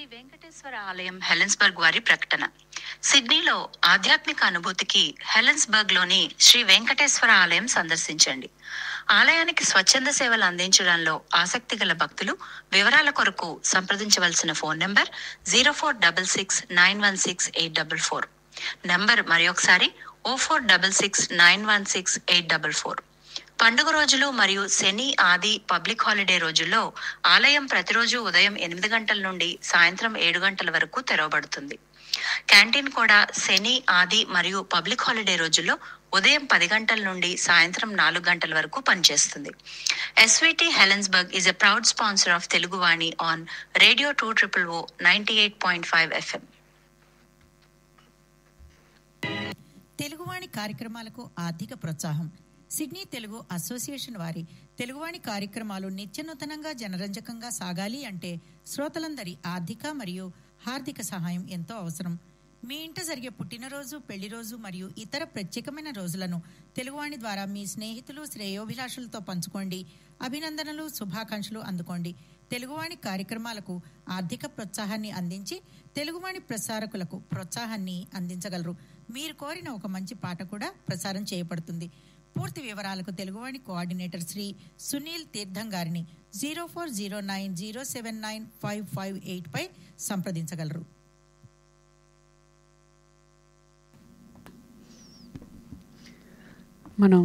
వెంకటేశ్వర ఆలయం హెలెన్స్బర్గ్ వారి ప్రకటన సిడ్నీలో ఆధ్యాత్మిక అనుభూతికి హెలెన్స్బర్గ్ లోని శ్రీ వెంకటేశ్వర ఆలయం సందర్శించండి ఆలయానికి స్వచ్ఛంద సేవలు అందించడంలో ఆసక్తి గల భక్తులు వివరాల కొరకు సంప్రదించవలసిన phone number zero four double six nine one six eight double four number మరి ఒకసారి O four double six nine one six eight double four పండుగ రోజులు మరియు శని ఆది పబ్లిక్ హాలిడే రోజుల్లో ఆలయం ప్రతిరోజు ఉదయం ఎనిమిది గంటల నుండి సాయంత్రం ఏడు గంటల వరకు తెరవబడుతుంది క్యాంటీన్ కూడా శని ఆది మరియు పబ్లిక్ హాలిడే రోజుల్లో ఉదయం పది గంటల నుండి సాయంత్రం నాలుగు గంటల వరకు పనిచేస్తుంది SVT Helensburgh is a proud sponsor of Teluguvani on radio two triple O ninety eight point five FM Teluguvani కార్యక్రమాలకు ఆర్థిక ప్రోత్సాహం సిడ్నీ తెలుగు అసోసియేషన్ వారి తెలుగువాణి కార్యక్రమాలు నిత్యనూతనంగా జనరంజకంగా సాగాలి అంటే శ్రోతలందరి ఆర్థిక మరియు హార్దిక సహాయం ఎంతో అవసరం మీ ఇంట జరిగే పుట్టినరోజు పెళ్లి రోజు మరియు ఇతర ప్రత్యేకమైన రోజులను తెలుగువాణి ద్వారా మీ స్నేహితులు శ్రేయోభిలాషులతో పంచుకోండి అభినందనలు శుభాకాంక్షలు అందుకోండి తెలుగువాణి కార్యక్రమాలకు ఆర్థిక ప్రోత్సాహాన్ని అందించి తెలుగువాణి ప్రసారకులకు ప్రోత్సాహాన్ని అందించగలరు మీరు కోరిన ఒక మంచి పాట కూడా ప్రసారం చేయబడుతుంది పూర్తి వివరాలకు తెలుగువాణి కోఆర్డినేటర్ శ్రీ సునీల్ తీర్థం గారిని zero four zero nine zero seven nine five five eight పై సంప్రదించగలరు మనం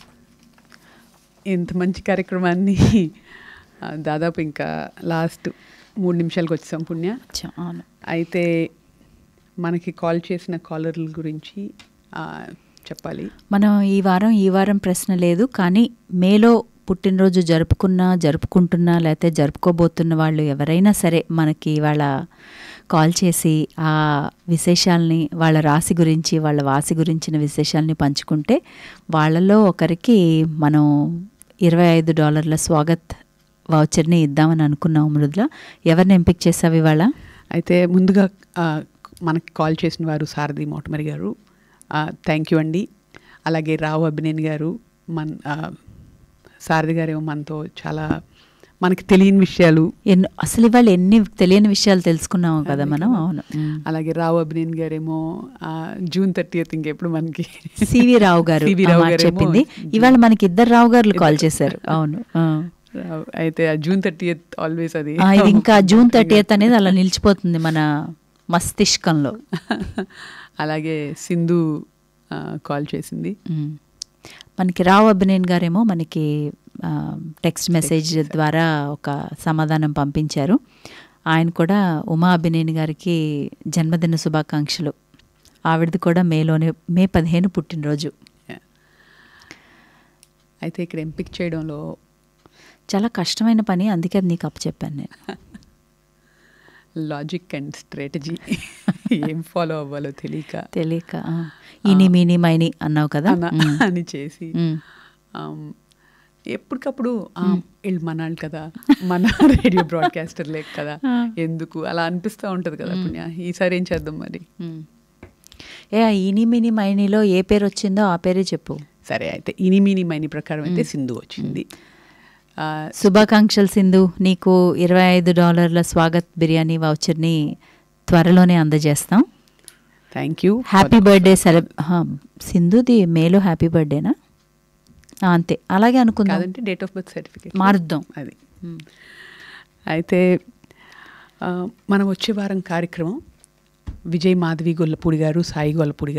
ఇంత మంచి కార్యక్రమాన్ని ఆ, దాదాపు ఇంకా లాస్ట్ మూడు నిమిషాలకు వచ్చాం పుణ్య అవును అయితే మనకి కాల్ చేసిన కాలర్ల గురించి ఆ, చెప్పాలి మనం ఈ వారం ఈ వారం ప్రశ్న లేదు కానీ మేలో పుట్టినరోజు జరుపుకున్నా జరుపుకుంటున్నా లేకపోతే జరుపుకోబోతున్న వాళ్ళు ఎవరైనా సరే మనకి వాళ్ళ కాల్ చేసి ఆ విశేషాల్ని వాళ్ళ రాశి గురించి వాళ్ళ వాసి గురించిన విశేషాల్ని పంచుకుంటే వాళ్ళలో ఒకరికి మనం ఇరవై ఐదు డాలర్ల స్వాగత్ వౌచర్ని ఇద్దామని అనుకున్నాం మృదుల ఎవరిని ఎంపిక చేసావు ఇవాళ అయితే ముందుగా ఆ, మనకి కాల్ చేసిన వారు సారథి మోటమరి గారు థ్యాంక్ యూ అండి అలాగే రావు అభినేని గారు మన ఆ, సారథి గారేమో మనతో చాలా మనకి తెలియని విషయాలు ఎన్నో అసలు ఇవాళ ఎన్ని తెలియని విషయాలు తెలుసుకున్నాము కదా మనం అవును ఉమ్. అలాగే రావు అభినేని గారేమో ఆ, జూన్ థర్టీ ఇంకెప్పుడు మనకి సివి రావు గారు సివి ఆ రావు మాట గారేమో చెప్పింది ఇవాళ మనకి ఇద్దరు రావు గారు కాల్ చేశారు అవును ఆ. రావు. అయితే ఆ జూన్ థర్టీ ఆల్వేస్ అది ఆ, ఇది ఇంకా జూన్ థర్టీ అనేది అలా నిలిచిపోతుంది మన మస్తిష్కంలో అలాగే సింధు ఆ, కాల్ చేసింది ఉమ్. మనకి రావు అభినేన్ గారేమో మనకి ఆ, టెక్స్ట్ మెసేజ్ ద్వారా ఒక సమాధానం పంపించారు ఆయన కూడా ఉమా అభినేని గారికి జన్మదిన శుభాకాంక్షలు ఆవిడది కూడా మేలోనే మే పదిహేను పుట్టినరోజు అయితే ఇక్కడ ఎంపిక చేయడంలో చాలా కష్టమైన పని అందుకే అది నీకు అప్పచెప్పాను నేను లాజిక్ అండ్ స్ట్రాటజీ ఏం ఫాలో అవ్వాలో తెలియక తెలియక ఆ. ఇని మీని మైని అన్నావు కదా అన- ఉమ్. అని చేసి ఉమ్. ఆమ్, ఎప్పటికప్పుడు ఆ, వీళ్ళు మనాళ్ళు కదా మన రేడియో బ్రాడ్కాస్టర్ లేక కదా ఎందుకు అలా అనిపిస్తూ ఉంటుంది కదా పుణ్య ఈసారి ఏం చేద్దాం మరి ఉమ్. ఏ ఆ ఇని మిని మైనిలో ఏ పేరు వచ్చిందో ఆ పేరే చెప్పు సరే అయితే ఇనిమిని మైని ప్రకారం అయితే సింధు వచ్చింది ఆ, శుభాకాంక్షలు సింధు నీకు ఇరవై ఐదు డాలర్ల స్వాగత్ బిర్యానీ వౌచర్ని త్వరలోనే అందజేస్తాం thank you happy birthday celeb సింధుది మేలో హ్యాపీ బర్త్డేనా ఆ, అంతే అలాగే అనుకుందాం కాదంటే డేట్ ఆఫ్ బర్త్ సర్టిఫికేట్ మారుద్దాం అది అయితే ఆ, మనం వచ్చే వారం కార్యక్రమం విజయ్ మాధవి గొల్లపూడి గారు సాయి గొల్లపూడి గారు